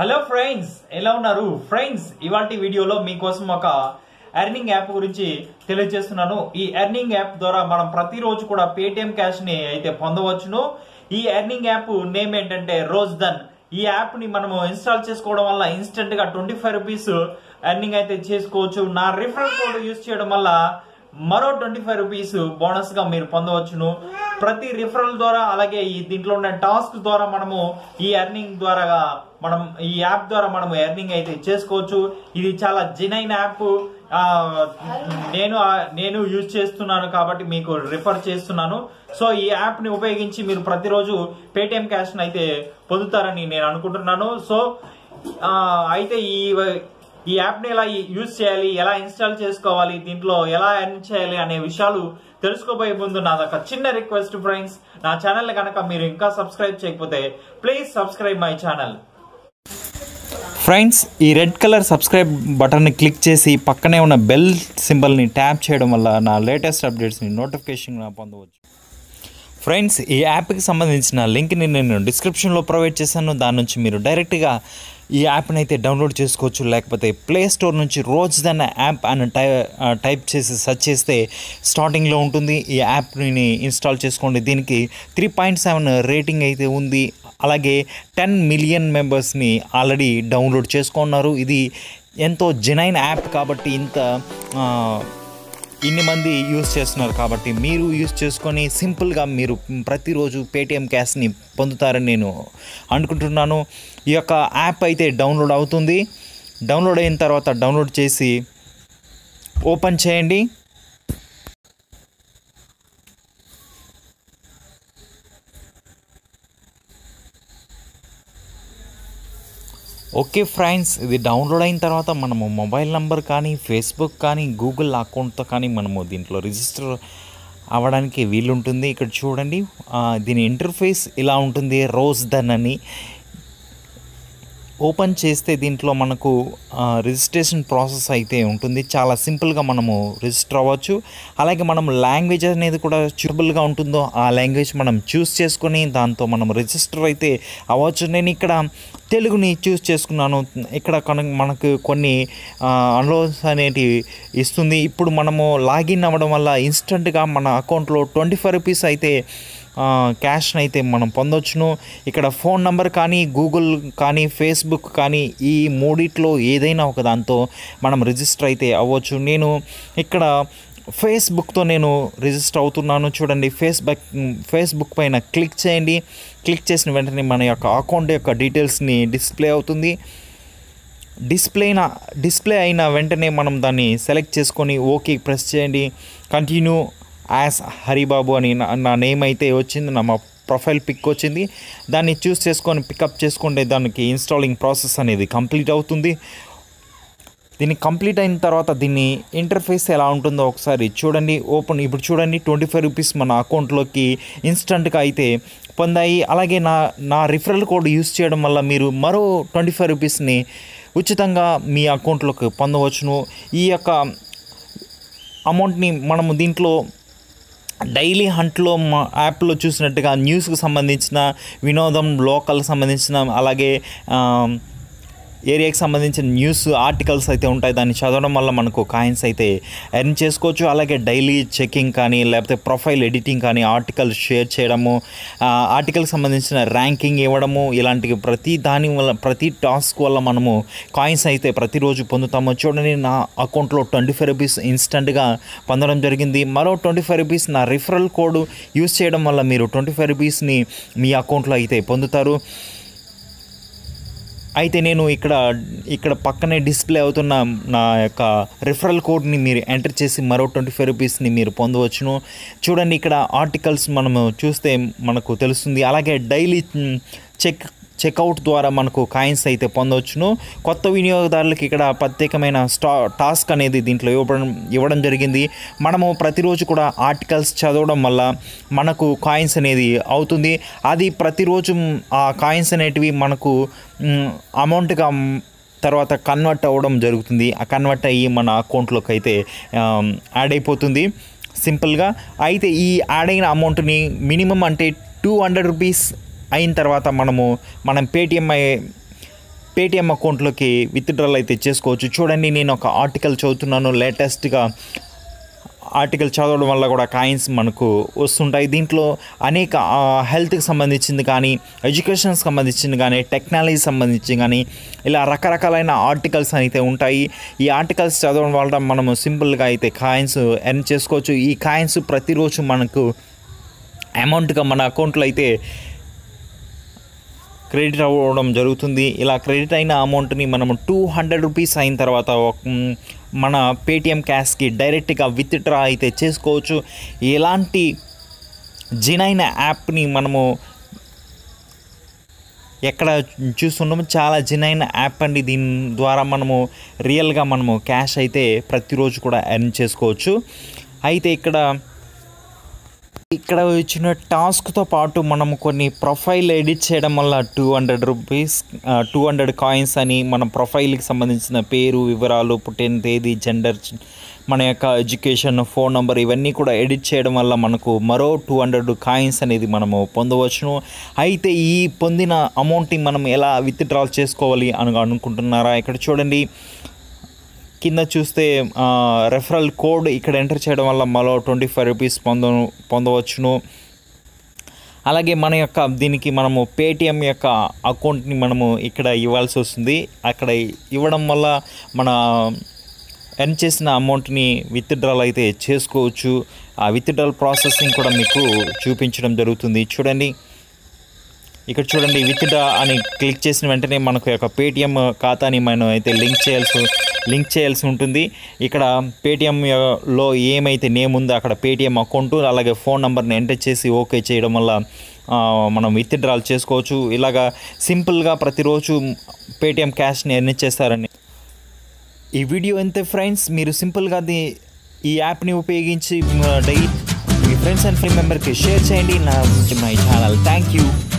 hello friends ఎలా ఉన్నారు friends ఇవాటి వీడియోలో మీకోసం ఒక ఎర్నింగ్ యాప్ గురించి తెలియజేస్తున్నాను ఈ ఎర్నింగ్ యాప్ ద్వారా మనం ప్రతిరోజు కూడా పేటిఎం క్యాష్ ని అయితే పొందవచ్చును ఈ ఎర్నింగ్ యాప్ నేమ్ ఏంటంటే రోజ్ దన్ ఈ యాప్ ని మనము ఇన్స్టాల్ చేసుకోవడం వల్ల ఇన్స్టెంట్ గా ట్వంటీ ఫైవ్ రూపీస్ ఎర్నింగ్ అయితే చేసుకోవచ్చు నా రిఫరల్ కోడ్ యూస్ చేయడం వల్ల మరో ట్వంటీ ఫైవ్ రూపీస్ బోనస్ గా మీరు పొందవచ్చును ప్రతి రిఫరల్ ద్వారా అలాగే ఈ దీంట్లో ఉన్న టాస్క్ ద్వారా మనము ఈ ఎర్నింగ్ ద్వారా మనం ఈ యాప్ ద్వారా మనము ఎర్నింగ్ అయితే చేసుకోవచ్చు ఇది చాలా జినైన్ యాప్ ఆ, నేను ఆ- నేను యూజ్ చేస్తున్నాను కాబట్టి మీకు రిఫర్ చేస్తున్నాను సో ఈ యాప్ ని ఉపయోగించి మీరు ప్రతిరోజు పేటిఎం క్యాష్ అయితే పొందుతారని నేను అనుకుంటున్నాను సో ఆ, అయితే ఈ ఈ యాప్ ని ఎలా యూజ్ చేయాలి ఎలా ఇన్స్టాల్ చేసుకోవాలి దీంట్లో ఎలా ఎర్న్ చేయాలి అనే విషయాలు తెలుసుకోబోయే ముందు నాదొక చిన్న రిక్వెస్ట్ ఫ్రెండ్స్ నా ఛానల్ కనుక మీరు ఇంకా సబ్స్క్రైబ్ చేయకపోతే please subscribe my channel friends ఈ రెడ్ కలర్ సబ్స్క్రైబ్ బటన్ని క్లిక్ చేసి పక్కనే ఉన్న బెల్ సింబల్ని ట్యాప్ చేయడం వల్ల నా లేటెస్ట్ అప్డేట్స్ని నోటిఫికేషన్ పొందవచ్చు ఫ్రెండ్స్ ఈ యాప్కి సంబంధించిన లింక్ని నేను డిస్క్రిప్షన్లో ప్రొవైడ్ చేశాను దాని నుంచి మీరు డైరెక్ట్గా ఈ యాప్ని అయితే డౌన్లోడ్ చేసుకోవచ్చు లేకపోతే ప్లే స్టోర్ నుంచి రోజ్ దన్న యాప్ అని టై టైప్ చేసి సెర్చ్ చేస్తే స్టార్టింగ్లో ఉంటుంది ఈ యాప్ని ఇన్స్టాల్ చేసుకోండి దీనికి త్రీ పాయింట్ సెవెన్ రేటింగ్ అయితే ఉంది అలాగే టెన్ మిలియన్ మెంబర్స్ని ఆల్రెడీ డౌన్లోడ్ చేసుకున్నారు ఇది ఎంతో జెనైన్ యాప్ కాబట్టి ఇంత ఆ, ఇన్ని మంది యూస్ చేస్తున్నారు కాబట్టి మీరు యూస్ చేసుకొని సింపుల్గా మీరు ప్రతిరోజు పేటిఎం క్యాష్ని పొందుతారని నేను అనుకుంటున్నాను ఈ యొక్క యాప్ అయితే డౌన్లోడ్ అవుతుంది డౌన్లోడ్ అయిన తర్వాత డౌన్లోడ్ చేసి ఓపెన్ చేయండి ఓకే ఫ్రెండ్స్ ఇది డౌన్లోడ్ అయిన తర్వాత మనము మొబైల్ నంబర్ కానీ ఫేస్బుక్ కానీ గూగుల్ అకౌంట్తో కానీ మనము దీంట్లో రిజిస్టర్ అవ్వడానికి వీలుంటుంది ఇక్కడ చూడండి ఆ, దీని ఇంటర్ఫేస్ ఇలా ఉంటుంది రోజ్ దన్ అని ఓపెన్ చేస్తే దీంట్లో మనకు ఆ, రిజిస్ట్రేషన్ ప్రాసెస్ అయితే ఉంటుంది చాలా సింపుల్గా మనము రిజిస్టర్ అవ్వచ్చు అలాగే మనం లాంగ్వేజ్ అనేది కూడా చూడబుల్గా ఉంటుందో ఆ లాంగ్వేజ్ మనం చూస్ చేసుకొని దాంతో మనం రిజిస్టర్ అయితే అవ్వచ్చు నేను ఇక్కడ తెలుగుని చూస్ చేసుకున్నాను ఇక్కడ కనుక మనకు కొన్ని అన్లోన్స్ అనేటివి ఇస్తుంది ఇప్పుడు మనము లాగిన్ అవ్వడం వల్ల ఇన్స్టెంట్గా మన అకౌంట్లో ట్వంటీ ఫైవ్ రూపీస్ అయితే క్యాష్ని అయితే మనం పొందొచ్చును ఇక్కడ ఫోన్ నంబర్ కానీ గూగుల్ కానీ ఫేస్బుక్ కానీ ఈ మూడిట్లో ఏదైనా ఒక దాంతో మనం రిజిస్టర్ అయితే అవ్వచ్చు నేను ఇక్కడ ఫేస్బుక్తో నేను రిజిస్టర్ అవుతున్నాను చూడండి ఫేస్బుక్ ఫేస్బుక్ పైన క్లిక్ చేయండి క్లిక్ చేసిన వెంటనే మన యొక్క అకౌంట్ యొక్క డీటెయిల్స్ని డిస్ప్లే అవుతుంది డిస్ప్లే అయిన డిస్ప్లే అయిన వెంటనే మనం దాన్ని సెలెక్ట్ చేసుకొని ఓకే ప్రెస్ చేయండి కంటిన్యూ యాజ్ హరిబాబు అని నా నా నేమ్ అయితే వచ్చింది నా మా ప్రొఫైల్ పిక్ వచ్చింది దాన్ని చూస్ చేసుకొని పికప్ చేసుకుంటే దానికి ఇన్స్టాలింగ్ ప్రాసెస్ అనేది కంప్లీట్ అవుతుంది దీన్ని కంప్లీట్ అయిన తర్వాత దీన్ని ఇంటర్ఫేస్ ఎలా ఉంటుందో ఒకసారి చూడండి ఓపెన్ ఇప్పుడు చూడండి ట్వంటీ ఫైవ్ రూపీస్ మన అకౌంట్లోకి ఇన్స్టంట్గా అయితే పొందాయి అలాగే నా నా రిఫరల్ కోడ్ యూస్ చేయడం వల్ల మీరు మరో ట్వంటీ ఫైవ్ రూపీస్ని ఉచితంగా మీ అకౌంట్లోకి పొందవచ్చును ఈ యొక్క అమౌంట్ని మనము దీంట్లో డైలీ హంట్లో మా యాప్లో చూసినట్టుగా న్యూస్కి సంబంధించిన వినోదం లోకల్ సంబంధించిన అలాగే ఆ, ఏరియాకి సంబంధించిన న్యూస్ ఆర్టికల్స్ అయితే ఉంటాయి దాన్ని చదవడం వల్ల మనకు కాయిన్స్ అయితే ఎర్న్ చేసుకోవచ్చు అలాగే డైలీ చెకింగ్ కానీ లేకపోతే ప్రొఫైల్ ఎడిటింగ్ కానీ ఆర్టికల్ షేర్ చేయడము ఆ, ఆర్టికల్కి సంబంధించిన ర్యాంకింగ్ ఇవ్వడము ఇలాంటి ప్రతి దాని వల్ల ప్రతి టాస్క్ వల్ల మనము కాయిన్స్ అయితే ప్రతిరోజు పొందుతాము చూడండి నా అకౌంట్లో ట్వంటీ ఫైవ్ రూపీస్ ఇన్స్టంట్గా పొందడం జరిగింది మరో ట్వంటీ ఫైవ్ రూపీస్ నా రిఫరల్ కోడ్ యూస్ చేయడం వల్ల మీరు ట్వంటీ ఫైవ్ రూపీస్ని మీ అకౌంట్లో అయితే పొందుతారు అయితే నేను ఇక్కడ ఇక్కడ పక్కనే డిస్ప్లే అవుతున్న నా యొక్క రిఫరల్ కోడ్ని మీరు ఎంటర్ చేసి మరో ట్వంటీ ఫైవ్ రూపీస్ని మీరు పొందవచ్చును చూడండి ఇక్కడ ఆర్టికల్స్ మనము చూస్తే మనకు తెలుస్తుంది అలాగే డైలీ చెక్ చెక్అవుట్ ద్వారా మనకు కాయిన్స్ అయితే పొందవచ్చును కొత్త వినియోగదారులకు ఇక్కడ ప్రత్యేకమైన స్టా టాస్క్ అనేది దీంట్లో ఇవ్వడం ఇవ్వడం జరిగింది మనము ప్రతిరోజు కూడా ఆర్టికల్స్ చదవడం వల్ల మనకు కాయిన్స్ అనేది అవుతుంది అది ప్రతిరోజు ఆ కాయిన్స్ అనేటివి మనకు మ్, అమౌంట్గా మ్, తర్వాత కన్వర్ట్ అవ్వడం జరుగుతుంది ఆ కన్వర్ట్ అయ్యి మన అకౌంట్లోకి అయితే ఆమ్, యాడ్ అయిపోతుంది సింపుల్గా అయితే ఈ యాడ్ అయిన అమౌంట్ని మినిమం అంటే టూ హండ్రెడ్ రూపీస్ అయిన తర్వాత మనము మనం పేటిఎం పేటిఎం అకౌంట్లోకి విత్డ్రాల్ అయితే చేసుకోవచ్చు చూడండి నేను ఒక ఆర్టికల్ చదువుతున్నాను లేటెస్ట్గా ఆర్టికల్ చదవడం వల్ల కూడా కాయిన్స్ మనకు వస్తుంటాయి దీంట్లో అనేక హెల్త్కి సంబంధించింది కానీ ఎడ్యుకేషన్కి సంబంధించింది కానీ టెక్నాలజీ సంబంధించి కానీ ఇలా రకరకాలైన ఆర్టికల్స్ అయితే ఉంటాయి ఈ ఆర్టికల్స్ చదవడం వల్ల మనము సింపుల్గా అయితే కాయిన్స్ ఎర్న్ చేసుకోవచ్చు ఈ కాయిన్స్ ప్రతిరోజు మనకు అమౌంట్గా మన అకౌంట్లో అయితే క్రెడిట్ అవ్వడం జరుగుతుంది ఇలా క్రెడిట్ అయిన అమౌంట్ని మనము టూ హండ్రెడ్ రూపీస్ అయిన తర్వాత ఒక- మ్, మన పేటిఎం క్యాష్కి డైరెక్ట్గా విత్డ్రా అయితే చేసుకోవచ్చు ఎలాంటి జినైన యాప్ని మనము ఎక్కడ చూస్తున్నాము చాలా జినైన యాప్ అండి దీని ద్వారా మనము రియల్గా మనము క్యాష్ అయితే ప్రతిరోజు కూడా ఎర్న్ చేసుకోవచ్చు అయితే ఇక్కడ ఇక్కడ ఇచ్చిన టాస్క్తో పాటు మనం కొన్ని ప్రొఫైల్ ఎడిట్ చేయడం వల్ల two hundred rupees two hundred coins అని మన ప్రొఫైల్కి సంబంధించిన పేరు వివరాలు పుట్టిన తేదీ జెండర్ మన యొక్క ఎడ్యుకేషన్ ఫోన్ నంబర్ ఇవన్నీ కూడా ఎడిట్ చేయడం వల్ల మనకు మరో టూ హండ్రెడ్ కాయిన్స్ అనేది మనము పొందవచ్చును అయితే ఈ పొందిన అమౌంట్ని మనం ఎలా విత్డ్రాల్ చేసుకోవాలి అని అనుకుంటున్నారా ఇక్కడ చూడండి కింద చూస్తే రెఫరల్ కోడ్ ఇక్కడ ఎంటర్ చేయడం వల్ల మరో ట్వంటీ ఫైవ్ రూపీస్ పొంద పొందవచ్చును అలాగే మన యొక్క దీనికి మనము పేటిఎం యొక్క అకౌంట్ని మనము ఇక్కడ ఇవ్వాల్సి వస్తుంది అక్కడ ఇవ్వడం వల్ల మన ఎర్న్ చేసిన అమౌంట్ని విత్డ్రాల్ అయితే చేసుకోవచ్చు ఆ విత్డ్రాల్ ప్రాసెసింగ్ కూడా మీకు చూపించడం జరుగుతుంది చూడండి ఇక్కడ చూడండి విత్డ్రా అని క్లిక్ చేసిన వెంటనే మనకు యొక్క పేటిఎం ఖాతాని మనం అయితే లింక్ చేయాల్సి లింక్ చేయాల్సి ఉంటుంది ఇక్కడ పేటిఎంలో ఏమైతే నేమ్ ఉందో అక్కడ పేటిఎం అకౌంట్ అలాగే ఫోన్ నెంబర్ని ఎంటర్ చేసి ఓకే చేయడం వల్ల ఆ, మనం విత్డ్రాల్ చేసుకోవచ్చు ఇలాగా సింపుల్గా ప్రతిరోజు పేటిఎం క్యాష్ని ఎర్న్ చేస్తారని ఈ వీడియో అంతే ఫ్రెండ్స్ మీరు సింపుల్గా ది ఈ యాప్ని ఉపయోగించి డైలీ మీ ఫ్రెండ్స్ అండ్ ఫ్రెండ్ మెంబర్కి షేర్ చేయండి నా మై ఛానల్ థ్యాంక్ యూ